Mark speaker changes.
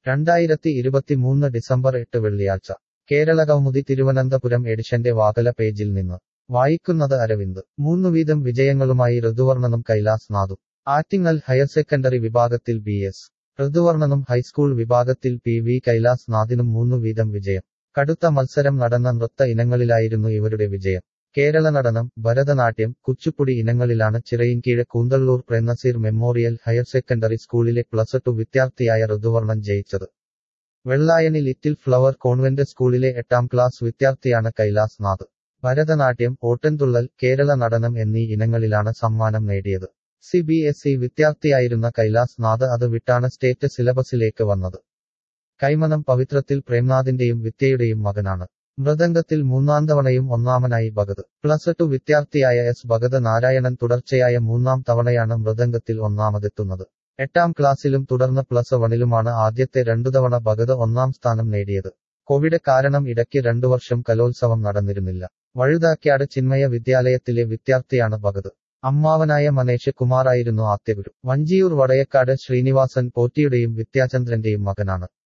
Speaker 1: രണ്ടായിരത്തി ഇരുപത്തിമൂന്ന് ഡിസംബർ എട്ട് വെള്ളിയാഴ്ച കേരള കൗമുദി തിരുവനന്തപുരം എഡിഷന്റെ വാകല പേജിൽ നിന്ന് വായിക്കുന്നത് അരവിന്ദ് മൂന്നു വീതം വിജയങ്ങളുമായി ഋതുവർണനും കൈലാസ് നാഥും ആറ്റിങ്ങൽ ഹയർ സെക്കൻഡറി വിഭാഗത്തിൽ ബി എസ് ഋതുവർണനും ഹൈസ്കൂൾ വിഭാഗത്തിൽ പി വി കൈലാസ് നാഥിനും മൂന്നു വീതം വിജയം കടുത്ത മത്സരം നടന്ന നൃത്ത ഇനങ്ങളിലായിരുന്നു ഇവരുടെ വിജയം കേരള നടനം ഭരതനാട്യം കുച്ചുപ്പുടി ഇനങ്ങളിലാണ് Chirayinkeezhu Koonthalloor Premnazir memorial higher secondary സ്കൂളിലെ പ്ലസ് ടു വിദ്യാർത്ഥിയായ ഋതുവർണൻ ജയിച്ചത് വെള്ളായണി ലിറ്റിൽ ഫ്ലവർ കോൺവെന്റ് സ്കൂളിലെ എട്ടാം ക്ലാസ് വിദ്യാർത്ഥിയാണ് കൈലാസ് നാഥ് ഭരതനാട്യം ഓട്ടൻതുള്ളൽ കേരള നടനം എന്നീ ഇനങ്ങളിലാണ് സമ്മാനം നേടിയത് സി ബി എസ് ഇ വിദ്യാർത്ഥിയായിരുന്ന കൈലാസ് നാഥ് അത് വിട്ടാണ് സ്റ്റേറ്റ് സിലബസിലേക്ക് വന്നത് കൈമനം പവിത്രത്തിൽ പ്രേംനാഥിന്റെയും വിദ്യയുടെയും മകനാണ് മൃദംഗത്തിൽ മൂന്നാം തവണയും ഒന്നാമനായി ഭഗത് പ്ലസ് ടു വിദ്യാർത്ഥിയായ എസ് ഭഗത് നാരായണൻ തുടർച്ചയായ മൂന്നാം തവണയാണ് മൃദംഗത്തിൽ ഒന്നാമതെത്തുന്നത് എട്ടാം ക്ലാസ്സിലും തുടർന്ന് പ്ലസ് വണിലുമാണ് ആദ്യത്തെ രണ്ടു തവണ ഭഗത് ഒന്നാം സ്ഥാനം നേടിയത് കോവിഡ് കാരണം ഇടയ്ക്ക് രണ്ടു വർഷം കലോത്സവം നടന്നിരുന്നില്ല വഴുതാക്കാട് ചിന്മയ വിദ്യാലയത്തിലെ വിദ്യാർത്ഥിയാണ് ഭഗത് അമ്മാവനായ മനേഷ് കുമാറായിരുന്നു ആദ്യഗുരു വഞ്ചിയൂർ വടയക്കാട് ശ്രീനിവാസൻ പോറ്റിയുടെയും വിദ്യാചന്ദ്രന്റെയും മകനാണ്